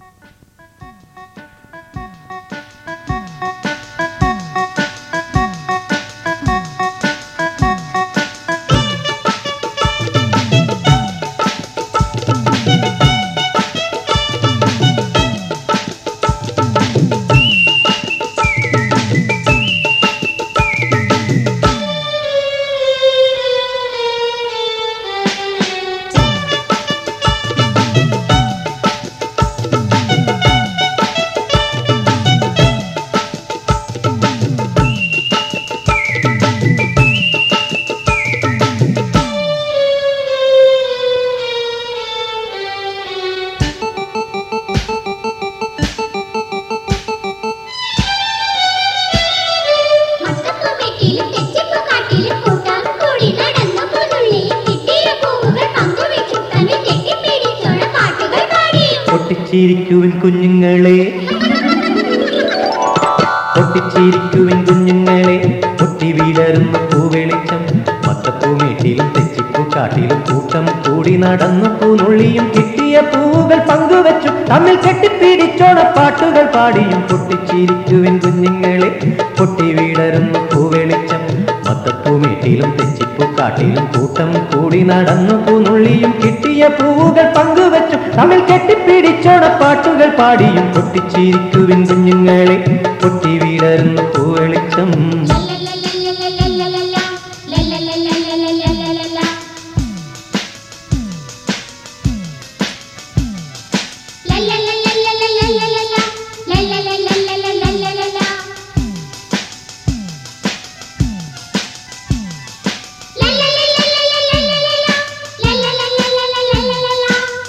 മത്തപ്പൂമേട്ടിലും തെച്ചിപ്പൂക്കാട്ടിലും കൂട്ടാൻ കൂടി നടന്നു പുതുള്ളിയും കിട്ടിയ പൂവുകൾ പങ്കുവെച്ചും തന്നെ കെട്ടിപ്പിടിച്ചോണ പാട്ടുകൾ പാടിയും പൊട്ടിച്ചിരിക്കുവിൻ കുഞ്ഞുങ്ങളെ പൊട്ടിച്ചിരിക്കുവിൻ കുഞ്ഞുങ്ങളെ പൊട്ടി വീടരുന്ന പൂവെളിച്ചം മത്തപ്പൂമേട്ടിലും തെച്ചിപ്പൂക്കാട്ടിലും കൂട്ടം കൂടി നടന്നു പൂനുള്ളിയും കിട്ടിയ പൂവുകൾ പങ്കുവച്ചു തമ്മിൽ കെട്ടിപ്പിടിച്ചോണ പാട്ടുകൾ പാടിയും പൊട്ടിച്ചിരിക്കുവിൻ കുഞ്ഞുങ്ങളെ പൊട്ടി വീടരുന്ന പൂവെളിച്ചം മത്തപ്പൂമേട്ടിലും തെച്ചിപ്പൂക്കാട്ടിലും കൂട്ടം കൂടി നടന്നു പൂനുള്ളിയും കിട്ടിയ പൂവുകൾ പങ്കുവച്ചു തമ്മിൽ കെട്ടിപ്പിടിച്ചോണ പാട്ടുകൾ പാടിയും പൊട്ടിച്ചിരിക്കുവിൻ കുഞ്ഞുങ്ങളെ പൊട്ടി വീടരുന്ന പൂവെളിച്ചം ലല്ലല്ലല്ലല്ലല്ലല്ലല്ല, ലല്ലല്ലല്ലല്ലല്ലല്ലല്ല. ലല്ലല്ലല്ലല്ലല്ലല്ലല്ല, ലല്ലല്ലല്ലല്ലല്ലല്ലല്ല. ലല്ലല്ലല്ലല്ലല്ലല്ലല്ല, ലല്ലല്ലല്ലല്ലല്ലല്ലല്ല.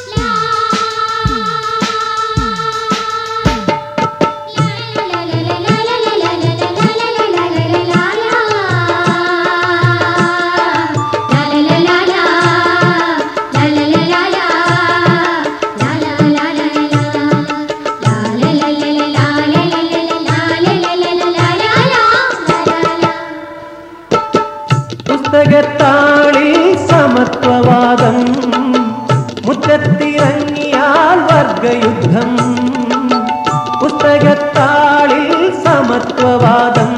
പുസ്തകത്താളിൽ സമത്വവാദം മുറ്റത്തിറങ്ങിയാൽ വർഗയുദ്ധം പുസ്തകത്താളിൽ സമത്വവാദം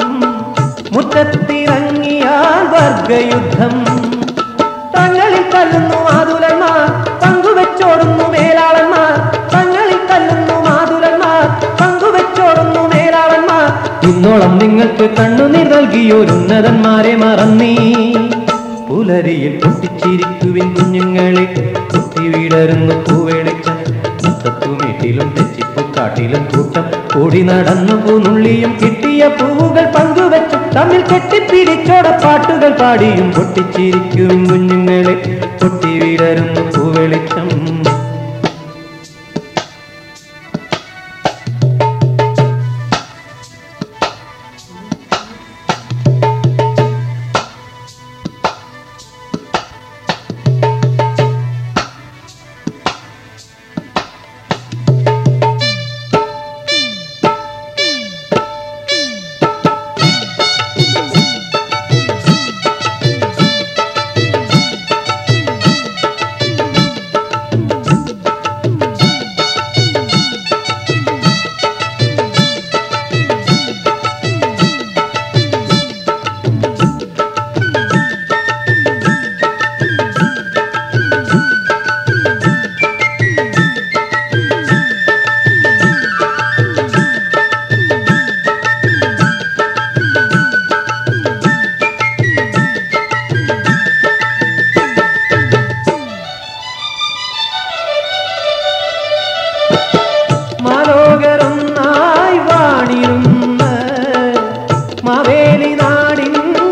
മുറ്റത്തിറങ്ങിയാൽ വർഗയുദ്ധം തങ്ങളിൽ തല്ലുന്നു മാതുലന്മാർ പങ്കുവെച്ചോടുന്നു മേലാളന്മാർ തങ്ങളിൽ തല്ലുന്നു മാതുലന്മാർ പങ്കുവെച്ചോടുന്നു മേലാളന്മാർ ഇന്നോളം നിങ്ങൾക്ക് കണ്ണുനീർ നൽകിയോരുന്നതന്മാരെ മറന്നീ പുലരിയിൽ പൊട്ടിച്ചിരിക്കുവിൻ കുഞ്ഞുങ്ങളെ കുത്തി വീടരുന്നു പൂവെളിച്ചം മുത്തത്തുമേട്ടിലും തെച്ചിപ്പൂക്കാട്ടിലും കൂട്ടം കൂടി നടന്നു പൂനുള്ളിയും കിട്ടിയ പൂവുകൾ പങ്കുവെച്ചു തമ്മിൽ കെട്ടിപ്പിടിച്ചോട പാട്ടുകൾ പാടിയും പൊട്ടിച്ചിരിക്കുവിൻ കുഞ്ഞുങ്ങളെ പൊട്ടി വീടരുന്നു പൂവെളിച്ചം മാലോകരൊന്നായി വാണിരുന്ന മാവേലി നാടിൻ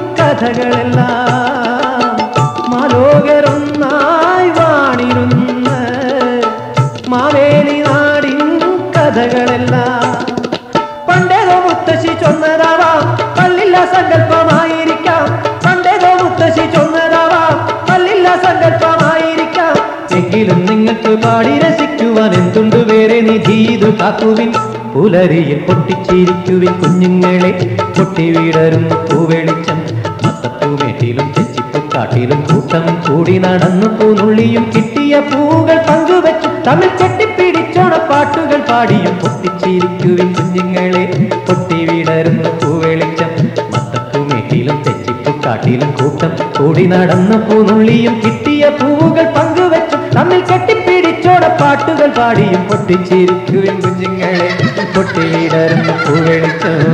കഥകളെല്ലാം മാലോകരൊന്നായി വാണിരുന്ന മാവേലി നാടിൻ കഥകളെല്ലാം പണ്ടേതോ മുത്തശ്ശി ചൊന്നതാവാം പല്ലില്ല സങ്കല്പമായിരിക്കാം പണ്ടേതോ മുത്തശ്ശി ചൊന്നതാവാം പല്ലില്ല സങ്കല്പമായിരിക്കാം എങ്കിലും നിങ്ങൾക്ക് പാടി രസിക്കുവാൻ എന്തുണ്ട് വേറെ നിധി ഇത് കാക്കുവിൻ പുലരിയിൽ പൊട്ടിച്ചിരിക്കുവിൻ കുഞ്ഞുങ്ങളെ പൊട്ടി വീടരുന്നു പൂവെളിച്ചം മത്തപ്പൂമേട്ടിലും തെച്ചിപ്പൂക്കാട്ടിലും കൂട്ടം കൂടി നടന്നു പൂനുള്ളിയും കിട്ടിയ പൂകൾ പങ്കുവെച്ചു തമ്മിൽ കെട്ടിപ്പിടിച്ചോണ പാട്ടുകൾ പാടിയും പൊട്ടിച്ചിരിക്കുവിൻ കുഞ്ഞുങ്ങളെ പൊട്ടി വിടരുന്നു പൂവെളിച്ചം മത്തപ്പുമേട്ടിലും തെച്ചിപ്പുക്കാട്ടിലും കൂട്ടം കൂടി നടന്നു പൂനുള്ളിയും കിട്ടിയ പൂവുകൾ പങ്കുവെച്ചും തമ്മിൽ കെട്ടിപ്പിടിച്ചോട പാട്ടുകൾ പാടിയും പൊട്ടിച്ചിരിക്കുവിൻ കുഞ്ഞുങ്ങളെ പൊട്ടി വിടരുന്നു പൂവെളിച്ചം